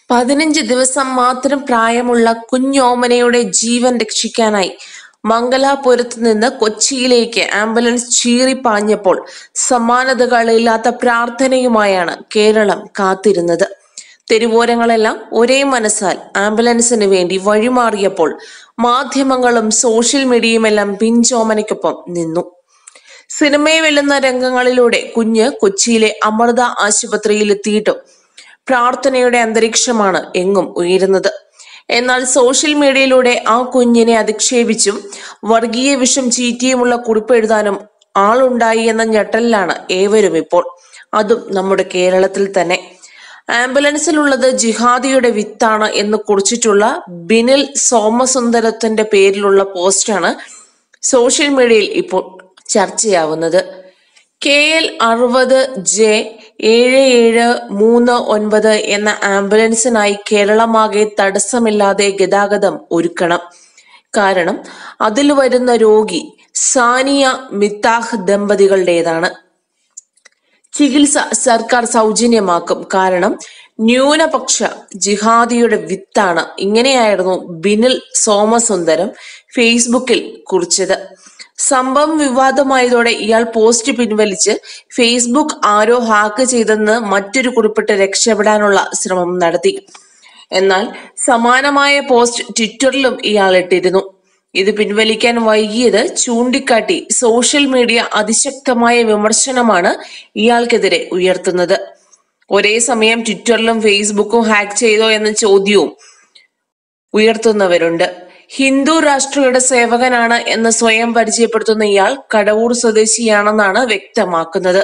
പതിനഞ്ച് ദിവസം മാത്രം പ്രായമുള്ള കുഞ്ഞോമനയുടെ ജീവൻ രക്ഷിക്കാനായി മംഗലാപുരത്ത് നിന്ന് കൊച്ചിയിലേക്ക് ആംബുലൻസ് ചീറിപ്പാഞ്ഞപ്പോൾ സമാനതകളില്ലാത്ത പ്രാർത്ഥനയുമായാണ് കേരളം കാത്തിരുന്നത് തെരുവോരങ്ങളെല്ലാം ഒരേ മനസ്സാൽ ആംബുലൻസിന് വേണ്ടി വഴിമാറിയപ്പോൾ മാധ്യമങ്ങളും സോഷ്യൽ മീഡിയയുമെല്ലാം പിഞ്ചോമനയ്ക്കൊപ്പം നിന്നു സിനിമയെ വെല്ലുന്ന രംഗങ്ങളിലൂടെ കുഞ്ഞ് കൊച്ചിയിലെ അമൃത ആശുപത്രിയിൽ എത്തിയിട്ടും പ്രാർത്ഥനയുടെ അന്തരീക്ഷമാണ് എങ്ങും ഉയരുന്നത് എന്നാൽ സോഷ്യൽ മീഡിയയിലൂടെ ആ കുഞ്ഞിനെ അധിക്ഷേപിച്ചും വർഗീയ വിഷം ചീറ്റിയുമുള്ള കുറിപ്പ് എഴുതാനും ആളുണ്ടായി എന്ന ഞെട്ടലിലാണ് ഏവരും ഇപ്പോൾ അതും നമ്മുടെ കേരളത്തിൽ തന്നെ ആംബുലൻസിലുള്ളത് ജിഹാദിയുടെ വിത്താണ് എന്ന് കുറിച്ചിട്ടുള്ള ബിനിൽ സോമസുന്ദരത്തിന്റെ പേരിലുള്ള പോസ്റ്റാണ് സോഷ്യൽ മീഡിയയിൽ ഇപ്പോൾ ചർച്ചയാവുന്നത് കെ എൽ അറുപത് ജെ ഏഴ് ഏഴ് മൂന്ന് ഒൻപത് എന്ന ആംബുലൻസിനായി കേരളമാകെ തടസ്സമില്ലാതെ ഗതാഗതം ഒരുക്കണം കാരണം അതിൽ വരുന്ന രോഗി സാനിയ മിത്താഹ് ദമ്പതികളുടേതാണ് ചികിത്സ സർക്കാർ സൗജന്യമാക്കും കാരണം ന്യൂനപക്ഷ ജിഹാദിയുടെ വിത്താണ് ഇങ്ങനെയായിരുന്നു ബിനിൽ സോമസുന്ദരം ഫേസ്ബുക്കിൽ കുറിച്ചത് സംഭവം വിവാദമായതോടെ ഇയാൾ പോസ്റ്റ് പിൻവലിച്ച് ഫേസ്ബുക്ക് ആരോ ഹാക്ക് ചെയ്തെന്ന് മറ്റൊരു കുറിപ്പിട്ട് രക്ഷപ്പെടാനുള്ള ശ്രമം നടത്തി എന്നാൽ സമാനമായ പോസ്റ്റ് ട്വിറ്ററിലും ഇയാൾ ഇട്ടിരുന്നു ഇത് പിൻവലിക്കാൻ വൈകിയത് ചൂണ്ടിക്കാട്ടി സോഷ്യൽ മീഡിയ അതിശക്തമായ വിമർശനമാണ് ഇയാൾക്കെതിരെ ഉയർത്തുന്നത് ഒരേ സമയം ട്വിറ്ററിലും ഫേസ്ബുക്കും ഹാക്ക് ചെയ്തോ എന്ന ചോദ്യവും ഉയർത്തുന്നവരുണ്ട് ഹിന്ദു രാഷ്ട്രീയയുടെ സേവകനാണ് എന്ന് സ്വയം പരിചയപ്പെടുത്തുന്ന ഇയാൾ കടവൂർ സ്വദേശിയാണെന്നാണ് വ്യക്തമാക്കുന്നത്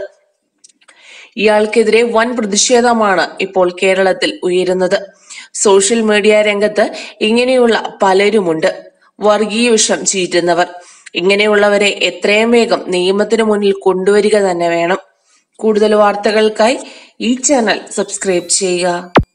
ഇയാൾക്കെതിരെ വൻ പ്രതിഷേധമാണ് ഇപ്പോൾ കേരളത്തിൽ ഉയരുന്നത് സോഷ്യൽ മീഡിയ രംഗത്ത് ഇങ്ങനെയുള്ള പലരുമുണ്ട് വർഗീയ വിഷം ചീറ്റുന്നവർ ഇങ്ങനെയുള്ളവരെ എത്രയും വേഗം നിയമത്തിന് മുന്നിൽ കൊണ്ടുവരിക തന്നെ വേണം കൂടുതൽ വാർത്തകൾക്കായി ഈ ചാനൽ സബ്സ്ക്രൈബ് ചെയ്യുക